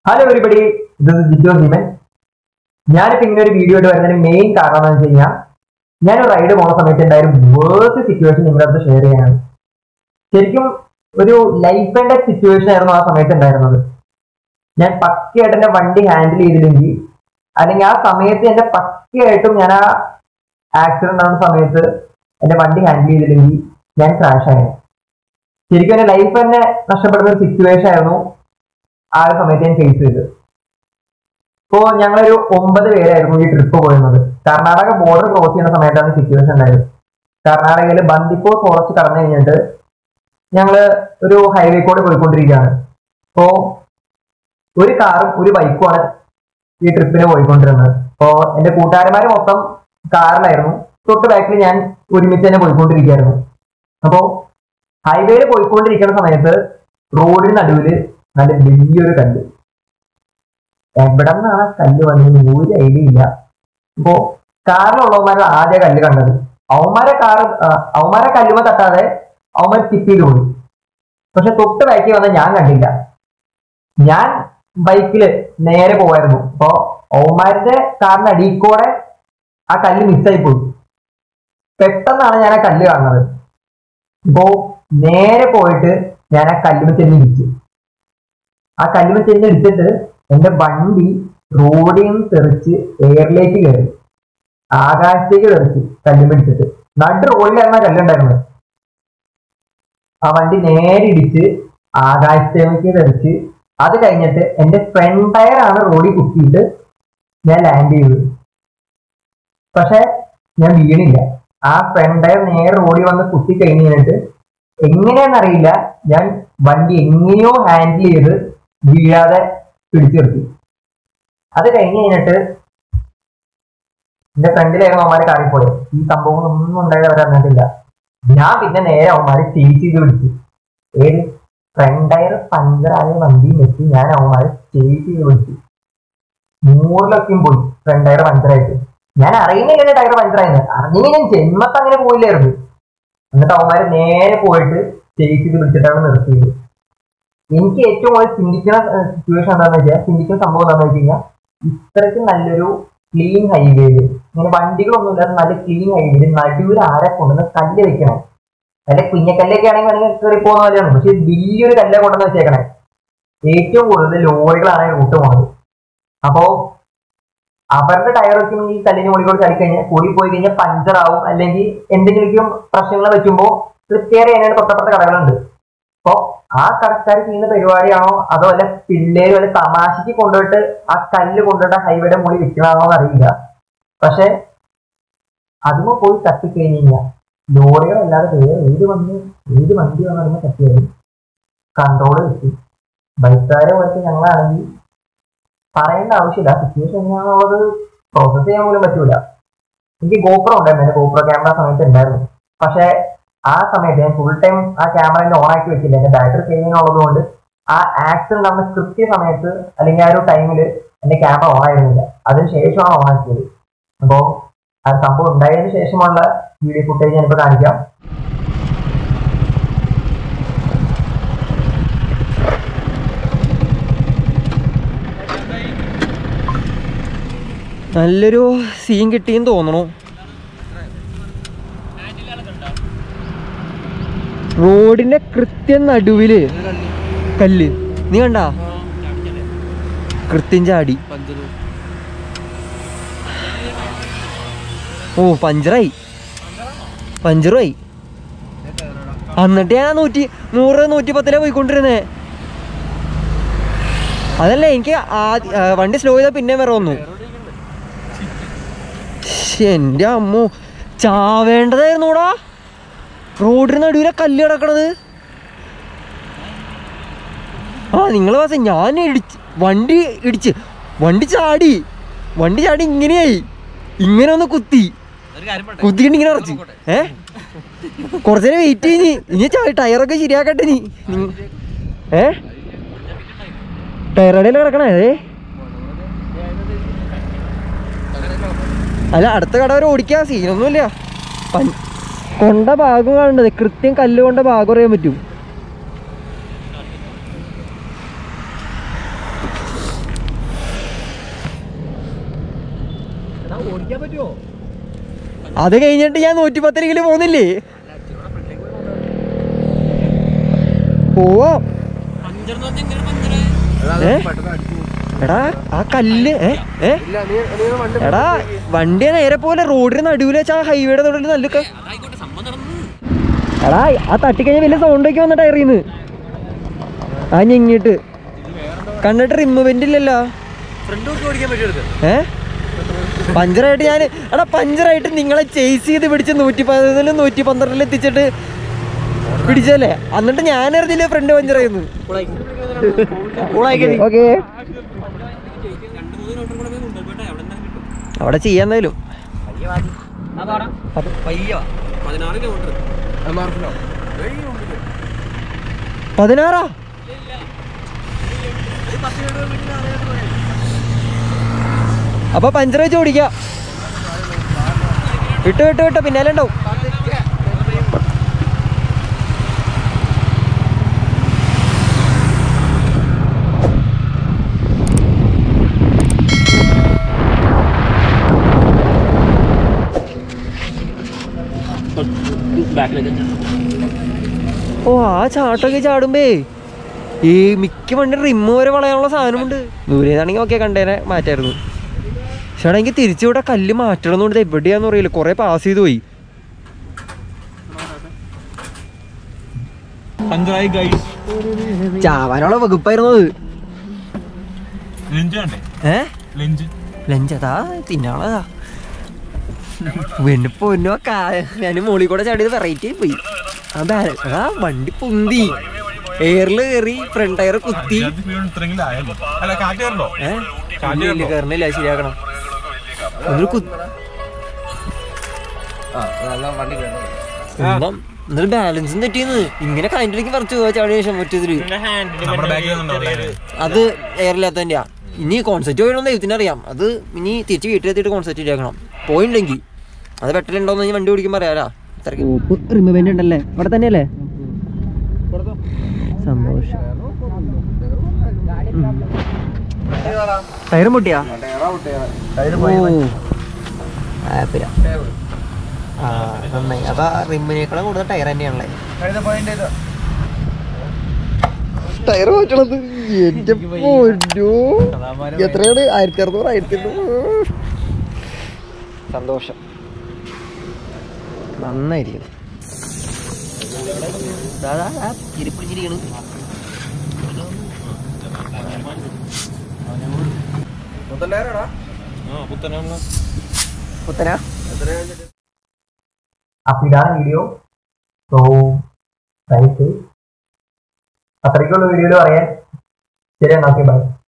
Hello everybody ഇത് ജിജോ ഭീമൻ ഞാനിപ്പോ ഇങ്ങനെ ഒരു വീഡിയോ ആയിട്ട് വരുന്നതിന് മെയിൻ കാരണം എന്ന് വെച്ച് കഴിഞ്ഞാൽ ഞാൻ ഒരു റൈഡ് പോകുന്ന സമയത്ത് ഉണ്ടായ ഒരു വേഴ്സ് സിറ്റുവേഷൻ നിങ്ങളുടെ അടുത്ത് ഷെയർ ചെയ്യാനാണ് ശരിക്കും ഒരു ലൈഫ് ആൻഡ് ഡെത്ത് സിറ്റുവേഷൻ ആയിരുന്നു ആ സമയത്ത് ഉണ്ടായിരുന്നത് ഞാൻ പക്കയായിട്ട് എന്റെ വണ്ടി ഹാൻഡിൽ ചെയ്തില്ലെങ്കിൽ അല്ലെങ്കിൽ ആ സമയത്ത് എന്റെ പക്കയായിട്ടും ഞാൻ ആ ആക്സിഡന്റ് ആവുന്ന സമയത്ത് എന്റെ വണ്ടി ഹാൻഡിൽ ചെയ്തില്ലെങ്കിൽ ഞാൻ ക്രാഷ് ആയിരുന്നു ശരിക്കും എന്റെ ലൈഫ് തന്നെ നഷ്ടപ്പെടുന്ന ഒരു സിറ്റുവേഷൻ ആയിരുന്നു ആ ഒരു സമയത്ത് ഞാൻ ഫേസ് ചെയ്തത് ഇപ്പോ ഞങ്ങളൊരു ഒമ്പത് പേരായിരുന്നു ഈ ട്രിപ്പ് പോയിരുന്നത് കർണാടക ബോർഡർ ക്രോസ് ചെയ്യുന്ന സമയത്താണ് സിറ്റുവേഷൻ ഉണ്ടായത് കർണാടകയിൽ ബന്ദിപ്പൂർ ഫോറസ്റ്റ് കടന്നു കഴിഞ്ഞിട്ട് ഞങ്ങള് ഒരു ഹൈവേ കൂടെ പോയിക്കൊണ്ടിരിക്കുകയാണ് അപ്പോ ഒരു കാറും ഒരു ബൈക്കുമാണ് ഈ ട്രിപ്പിന് പോയിക്കൊണ്ടിരുന്നത് അപ്പോ എന്റെ കൂട്ടുകാരന്മാര് മൊത്തം കാറിലായിരുന്നു തൊട്ട് ബാക്കിൽ ഞാൻ ഒരുമിച്ച് തന്നെ പോയിക്കൊണ്ടിരിക്കുകയായിരുന്നു അപ്പോ ഹൈവേയിൽ പോയിക്കൊണ്ടിരിക്കുന്ന സമയത്ത് റോഡിന് നടുവില് നല്ല വലിയൊരു കല്ല് എവിടെ നിന്നാണ് ആ കല്ല് വന്നത് ഒരു ഐഡിയ ഇല്ല അപ്പോ കാറിലുള്ളവന്മാരാണ് ആദ്യ കല്ല് കണ്ടത് അവന്മാരെ കാറ് ആ, അവന്മാരെ കല്ലുമ തട്ടാതെ അവന്മാർ സ്കിപ്പ് ചെയ്ത് പോയി പക്ഷെ തൊട്ട് ബാക്കി വന്ന ഞാൻ കണ്ടില്ല ഞാൻ ബൈക്കില് നേരെ പോവായിരുന്നു അപ്പൊ അവന്മാരുടെ കാറിന്റെ അടിയിൽ കൂടെ ആ കല്ല് മിസ്സായി പോയി പെട്ടെന്നാണ് ഞാൻ ആ കല്ല് കാണുന്നത് അപ്പോ നേരെ പോയിട്ട് ഞാൻ ആ കല്ലുമ ചെന്ന് ഇടിച്ചു ആ കല്ലുമ ചെന്ന് ഇടിച്ചിട്ട് എന്റെ വണ്ടി റോഡിൽ നിന്ന് തെറിച്ച് എയറിലേക്ക് കയറി ആകാശത്തേക്ക് തെറിച്ച് കല്ലുമ ഇടിച്ചിട്ട് നടു റോഡിലായിരുന്നു ആ കല്ലുണ്ടായിരുന്നത് ആ വണ്ടി നേരെ ഇടിച്ച് ആകാശത്തേക്ക് തെറിച്ച് അത് കഴിഞ്ഞിട്ട് എന്റെ ഫ്രണ്ട് ടയർ ആണ് റോഡിൽ കുത്തിയിട്ട് ഞാൻ ലാൻഡ് ചെയ്തത് പക്ഷെ ഞാൻ വീണില്ല ആ ഫ്രണ്ട് ടയർ നേരെ റോഡിൽ വന്ന് കുത്തി കഴിഞ്ഞ് കഴിഞ്ഞിട്ട് എങ്ങനെയാണെന്നറിയില്ല ഞാൻ വണ്ടി എങ്ങനെയോ ഹാൻഡിൽ ചെയ്ത് വീഴാതെ പിടിച്ചു നിർത്തി അത് കഴിഞ്ഞ് കഴിഞ്ഞിട്ട് എന്റെ ഫ്രണ്ടിലായിരുന്നു അവന്മാരെ കാറിപ്പോയത് ഈ സംഭവം ഒന്നും ഉണ്ടായത് അവർ അറിഞ്ഞിട്ടില്ല ഞാൻ പിന്നെ നേരെ അവന്മാരെ ചേസ് ചെയ്ത് പിടിച്ചു ഏത് ഫ്രണ്ട് ടയർ പഞ്ചറായ വണ്ടി വെച്ച് ഞാൻ അവന്മാരെ ചേസ് ചെയ്ത് പിടിച്ചു നൂറിലൊക്കെയും പോയി ഫ്രണ്ട് ടയർ പഞ്ചറായിട്ട് ഞാൻ അറിയുന്നില്ല ടയർ പഞ്ചറായെന്ന് അറിഞ്ഞെങ്കിൽ ഞാൻ ജന്മത്ത് അങ്ങനെ പോയില്ലായിരുന്നു എന്നിട്ട് അവന്മാര് നേരെ പോയിട്ട് ചേസ് ചെയ്ത് പിടിച്ചിട്ടാണ് നിർത്തിയത് എനിക്ക് ഏറ്റവും കൂടുതൽ ചിന്തിക്കുന്ന സിറ്റുവേഷൻ എന്താണെന്ന് വെച്ചാൽ ചിന്തിക്കുന്ന സംഭവം എന്താണെന്ന് വെച്ച് കഴിഞ്ഞാൽ ഇത്രയ്ക്ക് നല്ലൊരു ക്ലീൻ ഹൈവേയിൽ ഇങ്ങനെ വണ്ടികളൊന്നും ഇല്ലാതെ നല്ല ക്ലീൻ ഹൈവേയിൽ നടുവിൽ ആരെ കൊണ്ടുവന്ന് കല്ല് വെക്കണം നല്ല കുഞ്ഞക്കല്ലൊക്കെ ആണെങ്കിൽ വേണമെങ്കിൽ കയറി പോകുന്ന പോലെയാണ് പക്ഷെ വലിയൊരു കല്ല് കൊണ്ടുവന്ന് വെച്ചേക്കണേ ഏറ്റവും കൂടുതൽ ലോറികളാണ് റൂട്ട് പോണത് അപ്പോ അവരുടെ ടയറൊക്കെ ഈ കല്ലിന് മുകളിൽ കൂടി ചാടി കഴിഞ്ഞാൽ കൂടി പോയി കഴിഞ്ഞാൽ പഞ്ചർ ആവും അല്ലെങ്കിൽ എന്തെങ്കിലും പ്രശ്നങ്ങൾ വെക്കുമ്പോൾ റിപ്പയർ ചെയ്യാനായിട്ട് തൊട്ടപ്പുറത്തെ കടകളുണ്ട് അപ്പോ ആ കടക്കാർ ചെയ്യുന്ന പരിപാടിയാണോ അതോ അല്ല പിള്ളേര് വല്ല തമാശക്ക് കൊണ്ടുപോയിട്ട് ആ കല്ല് കൊണ്ടുപോയിട്ട് ഹൈവേയുടെ മുകളിൽ വിൽക്കണമാണോ എന്ന് അറിയില്ല പക്ഷെ അതിന് പോയി തട്ടിക്കഴിഞ്ഞ് കഴിഞ്ഞാൽ ലോറികളല്ലാതെ വേറെ ഏത് വണ്ടി ഏത് വണ്ടി വന്നു തട്ടിയാലും കൺട്രോൾ കിട്ടി ബൈക്കുകാരെ പോയിട്ട് ഞങ്ങളാണെങ്കിൽ പറയേണ്ട ആവശ്യമില്ല സിറ്റുവേഷൻ എങ്ങനെയാണുള്ളത് പ്രോസസ് ചെയ്യാൻ പോലും പറ്റൂല എനിക്ക് ഗോപ്രോ ഉണ്ടായിരുന്നു എന്റെ ഗോപ്രോ ക്യാമറ സമയത്ത് ഉണ്ടായിരുന്നു പക്ഷെ ആ സമയത്ത് ഞാൻ ഫുൾ ടൈം ആ ക്യാമറ ഓൺ ആക്കി വെച്ചില്ല എന്റെ ബാറ്ററി സേവിങ് കൊണ്ട് ആ ആക്സിഡന്റ് നടന്ന കൃത്യ സമയത്ത് അല്ലെങ്കിൽ ആ ഒരു ടൈമിൽ എന്റെ ക്യാമറ ഓൺ ആയിരുന്നില്ല അതിന് ശേഷമാണ് ഓൺ ആക്കിയത് അപ്പോ ആ സംഭവം ഉണ്ടായതിനു ശേഷമുള്ള വീഡിയോ ഫുട്ടേജ് ഞാനിപ്പോ കാണിക്കാം നല്ലൊരു സീൻ കിട്ടിയെന്ന് തോന്നണു റോഡിന്റെ കൃത്യം നടുവില് കല്ല് നീ കണ്ട കൃത്യം ചാടി ഓ പഞ്ചറായി പഞ്ചറായി എന്നിട്ട് ഞാൻ നൂറ്റി നൂറ് നൂറ്റി പത്തിലാ പോയിക്കൊണ്ടിരുന്നേ അതല്ല എനിക്ക് ആദ്യ ആ, വണ്ടി സ്ലോ ചെയ്താൽ പിന്നെ വേറെ വന്നു ശ്ശെ, എൻ്റെ അമ്മോ ചാവേണ്ടതായിരുന്നൂടാ റോഡിന് നടുവിലെ കല്ല് കിടക്കണത് ആ നിങ്ങൾ പാസ ഞാൻ ഇടിച്ച് വണ്ടി ഇടിച്ച് വണ്ടി ചാടി വണ്ടി ചാടി ഇങ്ങനെയായി ഇങ്ങനെ ഒന്ന് കുത്തി കുത്തിയിട്ട് ഇങ്ങനെ ഉറച്ചു ഏ കുറച്ചു നേരം വെയിറ്റ് ചെയ്ഞ്ഞ് ഇനി ചാ- ടയറൊക്കെ ശരിയാക്കട്ടെ നീ നി- ഏ ടയറടിയിൽ കിടക്കണേ ഏ അല്ല അടുത്ത കട വരെ ഓടിക്കാൻ സീനൊന്നുമില്ല പൻ- കൊണ്ട ഭാഗം കാണേണ്ടത് കൃത്യം കല്ല് കൊണ്ട ഭാഗം അറിയാൻ പറ്റും ഓടിക്കാൻ പറ്റുമോ അത് കഴിഞ്ഞിട്ട് ഞാൻ നൂറ്റി പത്തിനെങ്കിലും പോകുന്നില്ലേ പോവോ ഏ? എടാ ആ കല്ല് ഏ ഏ എടാ വണ്ടി നേരെ പോലെ റോഡിന് നടുവിൽ വെച്ച് ആ ഹൈവേയുടെ നടുവിൽ നല്ല ക- എടാ ആ തട്ടിക്കഴിഞ്ഞ വലിയ സൗണ്ട് ഒക്കെ വന്ന ടയറിന്ന് ആ ഞെങ്ങിട്ട് കണ്ടിട്ട് റിമ്മ് വെന്റ് ഇല്ലല്ലോ ഏ പഞ്ചറായിട്ട് ഞാൻ എടാ പഞ്ചറായിട്ട് നിങ്ങളെ ചേസ് ചെയ്ത് പിടിച്ച് നൂറ്റി പതിനൊന്നിലും നൂറ്റി പന്ത്രണ്ടിലും എത്തിച്ചിട്ട് പിടിച്ചല്ലേ എന്നിട്ട് ഞാൻ അറിഞ്ഞില്ല ഫ്രണ്ട് പഞ്ചറായിരുന്നു ഓക്കെ അവിടെ ചെയ്യാന്നായാലും പതിനാറാ അപ്പൊ പഞ്ചർ വെച്ച് ഓടിക്കാം വിട്ടു വിട്ടു വിട്ടു പിന്നാലെ ഉണ്ടാവും ഓ ആ ചാട്ടൊക്കെ ചാടുമ്പേ ഈ മിക്ക വണ്ടി റിമ്മ് വരെ വളയാനുള്ള സാധനമുണ്ട് ദൂരേതാണെങ്കിൽ ഓക്കെ കണ്ടേനെ മാറ്റായിരുന്നു പക്ഷേ എനിക്ക് തിരിച്ചിവിടെ കല്ല് മാറ്റണമെന്നുണ്ട് എവിടെയാന്ന് അറിയില്ല കുറെ പാസ് ചെയ്ത് പോയി പഞ്ചറായി ഗൈസ് ചാവാനുള്ള വകുപ്പായിരുന്നു അത് ലെഞ്ച് കണ്ടേ ഏ ലെഞ്ച് ലഞ്ചതാ തിന്നാളതാ പിന്നെ പൊന്നോ കാ ഞാൻ മോളിൽ കൂടെ ചാടിയത് വെറൈറ്റി ആയി പോയി ആ ബാല- ആ വണ്ടി പൊന്തി എയറിൽ കയറി ഫ്രണ്ട് ടയർ കുത്തി ഇത്രയെങ്കിലും ആയല്ലോ അല്ല കാറ്റ് കയറണ്ടോ ഏ ഇല്ല, ഇല്ല, കയറണില്ല ശരിയാക്കണം എന്നിട്ട് കുത്തി ഉമ്മ, എന്നിട്ട് ബാലൻസും തെറ്റിയെന്ന് ഇങ്ങനെ കഴിഞ്ഞിടയ്ക്ക് പറിച്ചു പോവാ ചാടിയ ശേഷം മറ്റേതില് നമ്മുടെ ബാഗിൽ നിന്നുണ്ടോ അറിയാന് അത് എയറില്ലാത്തതിൻ്റെയാ ഇനി കോൺസെപ്റ്റ് പോയണമെന്ന് ദൈവത്തിന് അറിയാം അത് ഇനി തിരിച്ച് വീട്ടിലെത്തിയിട്ട് കോൺസെപ്റ്റ് ശരിയാക്കണം പോയിണ്ടെങ്കിൽ അത് പെട്ടലുണ്ടോന്ന് ഇനി വണ്ടി ഓടിക്കുമ്പോൾ അറിയാലോ റിമൂവ്മെന്റ് ഉണ്ടല്ലേ ഇവിടെ തന്നെയല്ലേ സന്തോഷം ടയറും പൊട്ടിയാ ആ നന്നായി അപ്പൊ റിമ്മിനേക്കാളും കൂടുതൽ ടയർ തന്നെയാണല്ലേ ടയർ മാറ്റണത് എന്റെ പൊന്നോ എത്രയാണ് ആയിരത്തി അറുന്നൂറ് ആയിരത്തി എണ്ണൂറ് സന്തോഷം നന്നായിരിക്കും ദാ, ദാ, ദാ, ഇരിപ്പിടിച്ചിരിക്കണ്. പുത്തനാ അപ്പൊ ഇതാണ് വീഡിയോ സോ അത്രയ്ക്കുള്ള വീഡിയോയിൽ പറയാൻ ശരി നോക്കി ബൈ